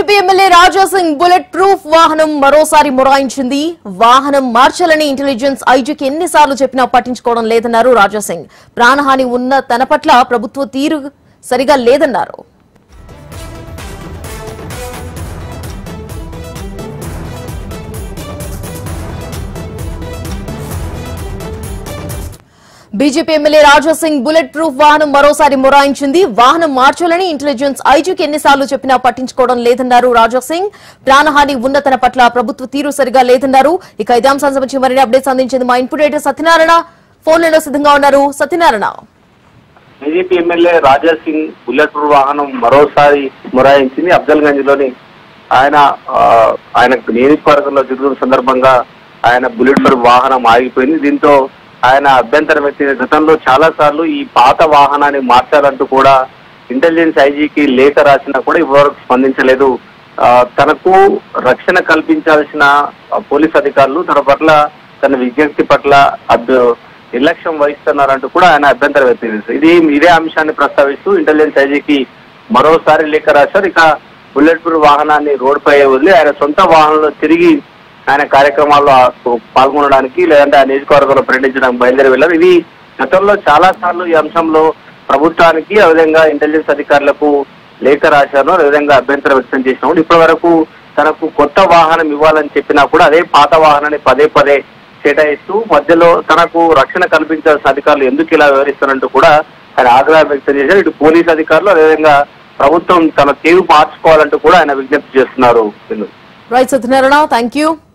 BJP MLA Raja Singh bullet proof వాహనం మరోసారి మొరాయించింది వాహనం మార్చాలని ఇంటెలిజెన్స్ ఐజీకి ఎన్నిసార్లు చెప్పినా పట్టించుకోవడం లేదన్నారు రాజా సింగ్ ప్రాణహాని ఉన్న తన పట్ల ప్రభుత్వ తీరు సరిగా లేదన్నారు BJP MLA Raja Singh bullet proof వాహనం మరోసారి మొరాయించింది వాహనం మార్చాలని ఇంటెలిజెన్స్ ఐజీకి ఎన్నిసార్లు చెప్పినా పట్టించుకోవడం లేదన్నారు రాజా సింగ్ ప్రాణహాని ఉన్న తన పట్ల ప్రభుత్వ తీరు సరిగా లేదన్నారు ఇక ఇదే అంశానికి సంబంధించి మరిన్ని అప్డేట్స్ అందించింది మా ఇన్పుట్ ఎడిటర్ సత్యనారాయణ ఫోన్ లైన్లో సిద్ధంగా ఉన్నారు Satyanarayana BJP MLA Raja Singh bullet proof వాహనం మరోసారి మొరాయించింది అఫ్జల్ గంజ్ లోని ఆయన ఆ, ఆయన నియోజకవర్గంలో తిరుగుతున్న సందర్భంగా ఆయన బుల్లెట్ ప్రూఫ్ వాహనం ఆగిపోయింది దీంతో ఆయన అభ్యంతరం వ్యక్తి గతంలో చాలా సార్లు ఈ పాత వాహనాన్ని మార్చాలంటూ కూడా ఇంటెలిజెన్స్ ఐజీకి లేఖ రాసినా కూడా ఇప్పటివరకు స్పందించలేదు ఆ, తనకు రక్షణ కల్పించాల్సిన ఆ, పోలీస్ అధికారులు తన పట్ల తన విజ్ఞప్తి పట్ల అభ్య నిర్లక్ష్యం వహిస్తున్నారంటూ కూడా ఆయన అభ్యంతరం వ్యక్తం చేశారు ఇది ఇదే అంశాన్ని ప్రస్తావిస్తూ ఇంటెలిజెన్స్ ఐజీకి మరోసారి లేఖ రాశారు ఇక బుల్లెట్ ప్రూఫ్ వాహనాన్ని రోడ్డుపై వదిలి ఆయన సొంత వాహనంలో తిరిగి ఆయన కార్యక్రమాల్లో ఆ- పాల్గొనడానికి లేదంటే ఆ నియోజకవర్గంలో పర్యటించడానికి బయలుదేరి వెళ్ళారు ఇది గతంలో చాలా సార్లు ఈ అంశంలో ప్రభుత్వానికి అదేవిధంగా ఇంటెలిజెన్స్ అధికారులకు లేఖ రాశారు అదేవిధంగా అభ్యంతరం వ్యక్తం చేసినప్పుడు ఇప్పటి వరకు తనకు కొత్త వాహనం ఇవ్వాలని చెప్పినా కూడా అదే పాత వాహనాన్ని పదే పదే కేటాయిస్తూ మధ్యలో తనకు రక్షణ కల్పించాల్సిన అధికారులు ఎందుకు ఇలా వివరిస్తారంటూ కూడా ఆయన ఆగ్రహం వ్యక్తం చేశారు ఇటు పోలీస్ అధికారులు అదేవిధంగా ప్రభుత్వం తన తీరు మార్చుకోవాలంటూ కూడా ఆయన విజ్ఞప్తి చేస్తున్నారు రైట్ సత్యనారాయణ థ్యాంక్ యూ